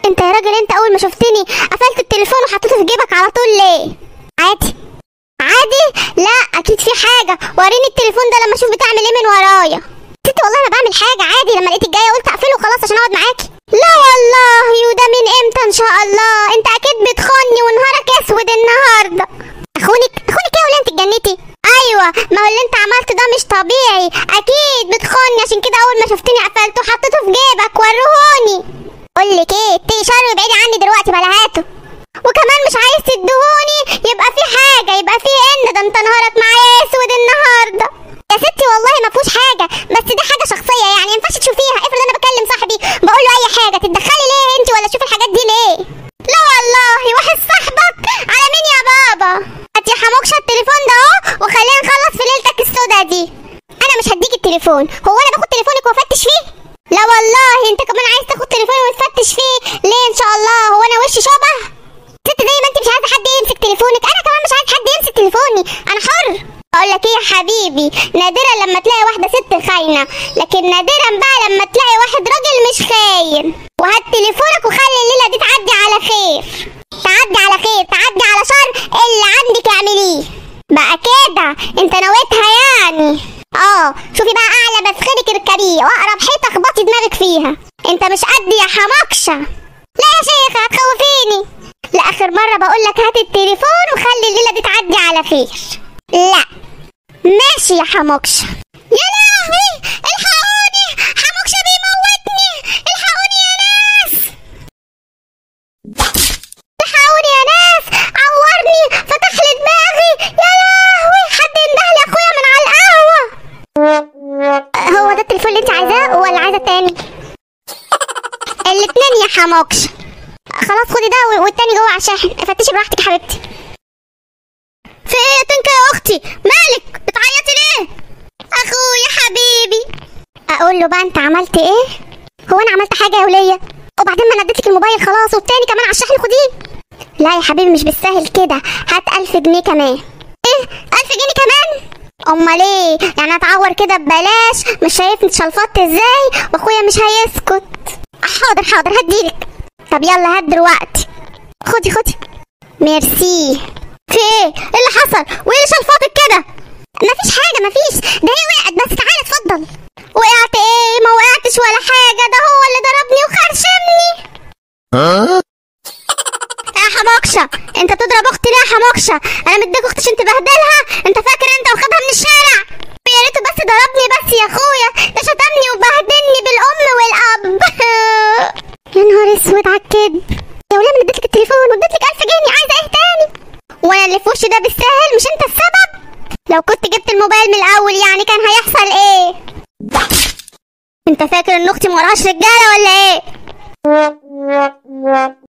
انت يا راجل انت اول ما شفتني قفلت التليفون وحطيته في جيبك على طول ليه عادي عادي لا اكيد في حاجه وريني التليفون ده لما اشوف بتعمل ايه من ورايا ست والله ما بعمل حاجه عادي لما لقيتك جايه قلت اقفله خلاص عشان اقعد معاكي لا والله وده من امتى ان شاء الله انت اكيد بتخوني ونهارك اسود النهارده اخونك اخونك ايه ولا انت اتجننتي ايوه ما هو اللي انت عملته ده مش طبيعي اكيد بتخوني عشان كده اول ما شفتني قفلته وحطيته في جيبك ورهوني اقول لك ايه اتقي شر وابعدي عني دلوقتي بلا هاته وكمان مش عايز تدهوني يبقى في حاجه يبقى في ان ده انت نهارك معايا اسود النهارده يا ستي والله ما فيهوش حاجه بس دي حاجه شخصيه يعني ما ينفعش تشوفيها افرض انا بكلم صاحبي بقول له اي حاجه تتدخلي ليه انت ولا تشوفي الحاجات دي ليه لا والله واحد صاحبك على مين يا بابا هات يا حموكشه التليفون ده اهو وخلينا نخلص في ليلتك السودا دي انا مش هديك التليفون هو انا باخد تليفونك وافتش فيه لا والله انت كمان عايز تاخد تليفوني وتفتش فيه ليه ان شاء الله هو انا وشي شبه ست زي ما انت مش عايزه حد يمسك تليفونك انا كمان مش عايز حد يمسك تليفوني انا حر اقول لك ايه يا حبيبي نادرا لما تلاقي واحده ست خاينه لكن نادرا بقى لما تلاقي واحد راجل مش خاين وهات تليفونك وخلي الليله دي تعدي على خير تعدي على خير تعدي على شر اللي عندك اعمليه بقى كده انت نويتها يعني اه شوفي بقى اعلى مسخرك اركبيه واقرب حيطه اخبطي دماغك فيها انت مش قد يا حماكشه لا يا شيخ هتخوفيني لاخر مره بقول لك هات التليفون وخلي الليله دي تعدي على خير لا ماشي يا حموكشه يا لهوي الحقوني حموكشه بيموتني الحقوني يا ناس الحقوني يا ناس عورني فتح لي دماغي يا لهوي حد ينده لي اخويا من على القهوه هو ده التليفون اللي انت عايزاه ولا عايزه التاني الاتنين يا حموكشه خلاص خدي ده والتاني جوه على الشاحن فتشي براحتك يا حبيبتي في ايه يا تنكا يا اختي مالك بتعيطي ليه اخويا حبيبي اقول له بقى انت عملت ايه هو انا عملت حاجه يا وليه وبعدين ما نديتك الموبايل خلاص والتاني كمان على الشاحن خديه لا يا حبيبي مش بالسهل كده هات ألف جنيه كمان ايه ألف جنيه كمان امال ايه يعني اتعور كده ببلاش مش شايفني اتشلفطت ازاي واخويا مش هيسكت حاضر حاضر هديلك طب يلا هات دلوقتي خدي خدي ميرسي في ايه؟ ايه اللي حصل؟ وايه اللي شلفطك كده؟ مفيش حاجة مفيش ده هي وقعت بس تعالى اتفضل وقعت ايه؟ ما وقعتش ولا حاجة ده هو اللي ضربني وخرشمني يا حموكشة انت بتضرب اختي ليه يا حموكشة؟ انا مديك اختي عشان تبهدلها انت فاكر انت واخدها من الشارع يا ريته بس ضربني بس يا اخويا ده شتمني وبهدلني بالام والاب يا نهار اسود على الكدب يا وليه انا اديتلك التليفون واديتلك 1000 جنيه عايزه ايه تاني وانا اللي في وشي ده بالسهل مش انت السبب لو كنت جبت الموبايل من الاول يعني كان هيحصل ايه انت فاكر ان اختي مراهاش رجاله ولا ايه